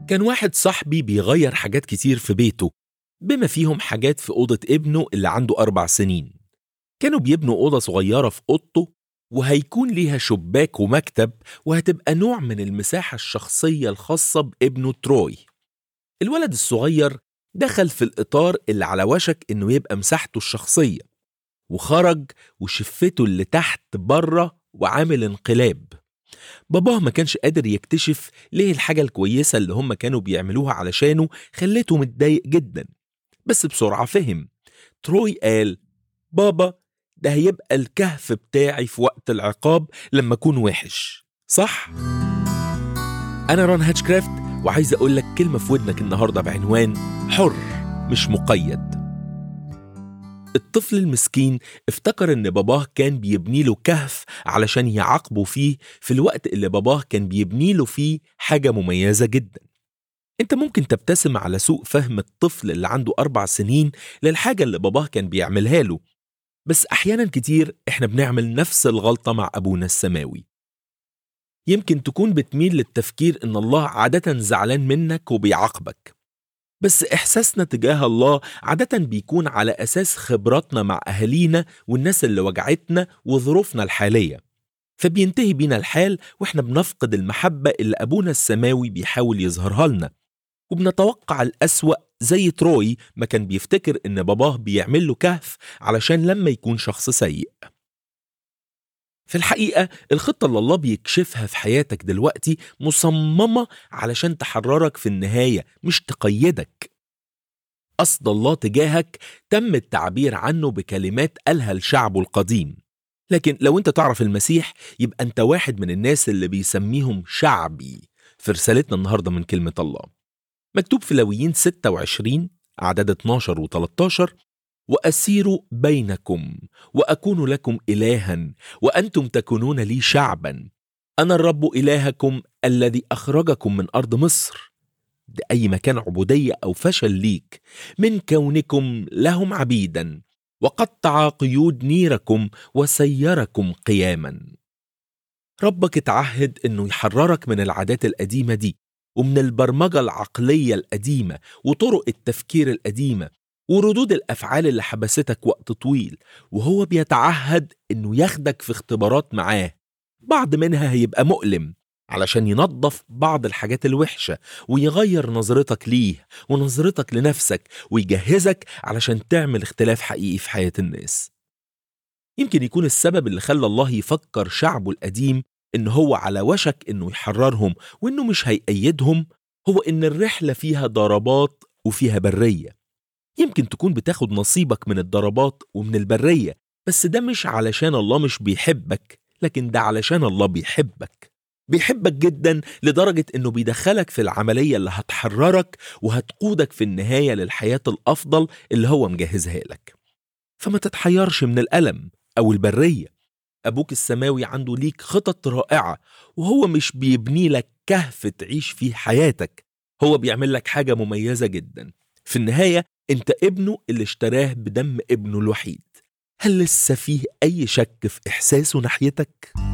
كان واحد صاحبي بيغير حاجات كتير في بيته بما فيهم حاجات في أوضة ابنه اللي عنده أربع سنين كانوا بيبنوا أوضة صغيرة في أوضته وهيكون ليها شباك ومكتب وهتبقى نوع من المساحة الشخصية الخاصة بابنه تروي الولد الصغير دخل في الإطار اللي على وشك إنه يبقى مساحته الشخصية وخرج وشفته اللي تحت بره وعامل انقلاب باباه ما كانش قادر يكتشف ليه الحاجة الكويسة اللي هم كانوا بيعملوها علشانه خلته متضايق جدا بس بسرعة فهم تروي قال بابا ده هيبقى الكهف بتاعي في وقت العقاب لما أكون وحش صح؟ أنا ران هاتشكرافت وعايز أقول لك كلمة في ودنك النهاردة بعنوان حر مش مقيد الطفل المسكين افتكر ان باباه كان بيبني له كهف علشان يعاقبه فيه في الوقت اللي باباه كان بيبني له فيه حاجة مميزة جدا انت ممكن تبتسم على سوء فهم الطفل اللي عنده أربع سنين للحاجة اللي باباه كان بيعملها له بس أحيانا كتير احنا بنعمل نفس الغلطة مع أبونا السماوي يمكن تكون بتميل للتفكير ان الله عادة زعلان منك وبيعاقبك بس إحساسنا تجاه الله عادة بيكون على أساس خبراتنا مع أهالينا والناس اللي وجعتنا وظروفنا الحالية فبينتهي بينا الحال وإحنا بنفقد المحبة اللي أبونا السماوي بيحاول يظهرها لنا وبنتوقع الأسوأ زي تروي ما كان بيفتكر إن باباه بيعمل له كهف علشان لما يكون شخص سيء في الحقيقة الخطة اللي الله بيكشفها في حياتك دلوقتي مصممة علشان تحررك في النهاية مش تقيدك قصد الله تجاهك تم التعبير عنه بكلمات قالها لشعبه القديم لكن لو انت تعرف المسيح يبقى انت واحد من الناس اللي بيسميهم شعبي في رسالتنا النهاردة من كلمة الله مكتوب في لويين 26 أعداد 12 و 13 واسير بينكم واكون لكم الها وانتم تكونون لي شعبا انا الرب الهكم الذي اخرجكم من ارض مصر ده اي مكان عبوديه او فشل ليك من كونكم لهم عبيدا وقطع قيود نيركم وسيركم قياما ربك اتعهد انه يحررك من العادات القديمه دي ومن البرمجه العقليه القديمه وطرق التفكير القديمه وردود الافعال اللي حبستك وقت طويل وهو بيتعهد انه ياخدك في اختبارات معاه بعض منها هيبقى مؤلم علشان ينظف بعض الحاجات الوحشه ويغير نظرتك ليه ونظرتك لنفسك ويجهزك علشان تعمل اختلاف حقيقي في حياه الناس يمكن يكون السبب اللي خلى الله يفكر شعبه القديم ان هو على وشك انه يحررهم وانه مش هيأيدهم هو ان الرحله فيها ضربات وفيها بريه يمكن تكون بتاخد نصيبك من الضربات ومن البرية بس ده مش علشان الله مش بيحبك لكن ده علشان الله بيحبك بيحبك جدا لدرجة انه بيدخلك في العملية اللي هتحررك وهتقودك في النهاية للحياة الأفضل اللي هو مجهزها لك فما تتحيرش من الألم أو البرية أبوك السماوي عنده ليك خطط رائعة وهو مش بيبني لك كهف تعيش فيه حياتك هو بيعمل لك حاجة مميزة جدا في النهاية انت ابنه اللي اشتراه بدم ابنه الوحيد هل لسه فيه اي شك في احساسه ناحيتك